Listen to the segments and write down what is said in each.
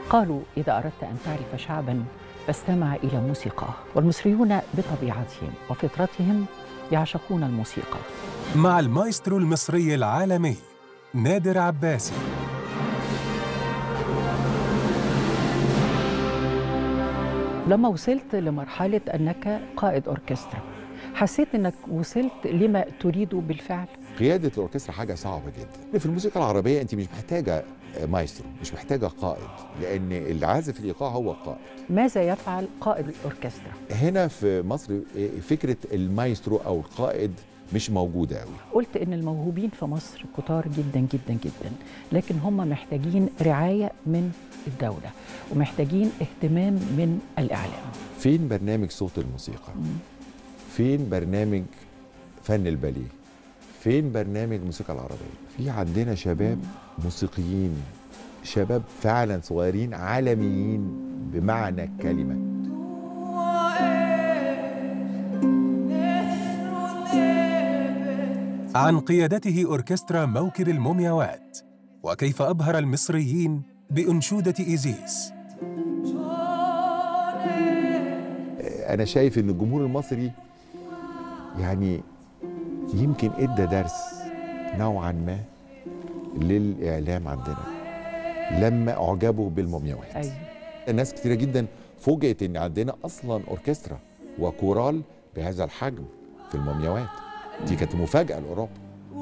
قالوا إذا أردت أن تعرف شعبا فاستمع إلى موسيقاه والمصريون بطبيعتهم وفطرتهم يعشقون الموسيقى مع المايسترو المصري العالمي نادر عباسي لما وصلت لمرحلة أنك قائد أوركسترا حسيت أنك وصلت لما تريده بالفعل قيادة الأوركسترا حاجة صعبة جدا في الموسيقى العربية أنت مش محتاجة مايسترو مش محتاجة قائد لأن العازف الإيقاع هو القائد ماذا يفعل قائد الأوركسترا؟ هنا في مصر فكرة المايسترو أو القائد مش موجودة قوي قلت إن الموهوبين في مصر كتار جدا جدا جدا لكن هم محتاجين رعاية من الدولة ومحتاجين اهتمام من الإعلام فين برنامج صوت الموسيقى؟ فين برنامج فن الباليه؟ فين برنامج الموسيقى العربية؟ في عندنا شباب موسيقيين شباب فعلا صغيرين عالميين بمعنى الكلمة عن قيادته أوركسترا موكب المومياوات وكيف أبهر المصريين بأنشودة إيزيس أنا شايف إن الجمهور المصري يعني يمكن ادى درس نوعا ما للاعلام عندنا لما اعجبوا بالمومياوات أيوة. الناس كتيره جدا فوجئت ان عندنا اصلا اوركسترا وكورال بهذا الحجم في المومياوات دي كانت مفاجاه لاوروبا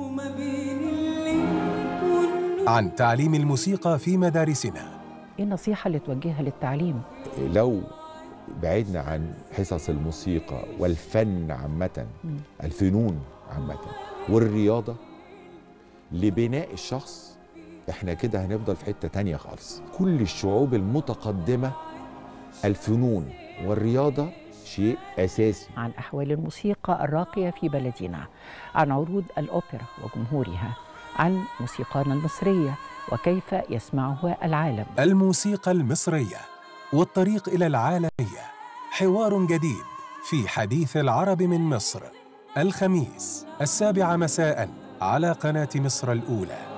عن تعليم الموسيقى في مدارسنا إيه النصيحة اللي توجهها للتعليم؟ لو بعدنا عن حصص الموسيقى والفن عامة الفنون عامة والرياضة لبناء الشخص احنا كده هنفضل في حتة تانية خالص كل الشعوب المتقدمة الفنون والرياضة شيء أساسي عن أحوال الموسيقى الراقية في بلدنا عن عروض الأوبرا وجمهورها عن موسيقانا المصرية وكيف يسمعها العالم الموسيقى المصرية والطريق إلى العالمية حوار جديد في حديث العرب من مصر الخميس السابعة مساء على قناة مصر الأولى